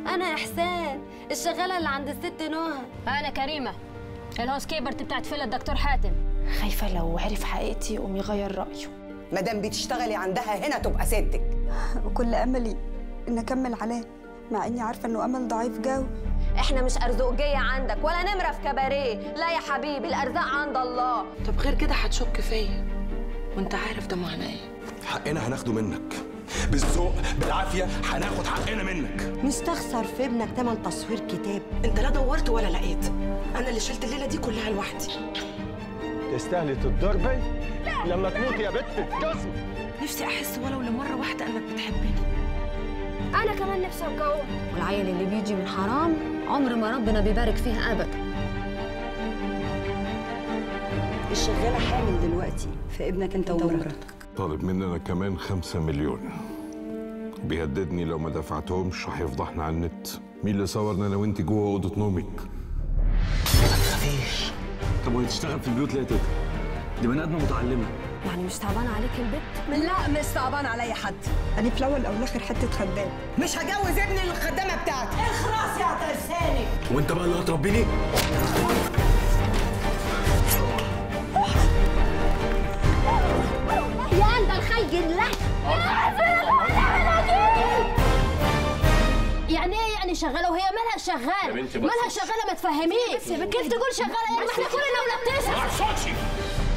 انا احسان الشغاله اللي عند الست نهى انا كريمه الهاوس كيبرت بتاعت فيلا الدكتور حاتم خايفة لو عرف حقيقتي يقوم يغير رأيه مادام بتشتغلي عندها هنا تبقى ستك وكل املي ان اكمل علاه مع اني عارفه انه امل ضعيف جو احنا مش ارزقجيه عندك ولا نمره في كباريه لا يا حبيبي الارزاق عند الله طب غير كده هتشك فيا وانت عارف ده معناه ايه حقنا هناخده منك بالذوق بالعافيه هناخد حقنا منك مستخسر في ابنك تمن تصوير كتاب انت لا دورت ولا لقيت انا اللي شلت الليله دي كلها لوحدي تستاهلي تتضربي لما تموتي يا بت تتجوزي نفسي احس ولو لمره واحده انك بتحبني انا كمان نفسي اتجوز والعيل اللي بيجي من حرام عمر ما ربنا بيبارك فيها ابدا الشغاله حامل دلوقتي في ابنك انت ومراتك طالب مننا كمان خمسة مليون بيهددني لو ما دفعتهمش هيفضحنا على النت مين اللي صورنا انا وانت جوه اوضه نومك طب وهي تشتغل في البيوت ليه يا تيتا؟ دي بني ادمه متعلمه يعني مش تعبان عليك البت لا مش صعبان عليا حد انا في الاول او الاخر حته خدام مش هجوز ابني للخدامه بتاعتي اخرس يا ترساني وانت بقى اللي هتربيني؟ يا قلب الخي الله يعني ايه يعني شغاله وهي مالها شغاله مالها شغاله ما تفهميش كيف تقول شغاله يعني ما احنا كلنا ولاد تسعه صوتي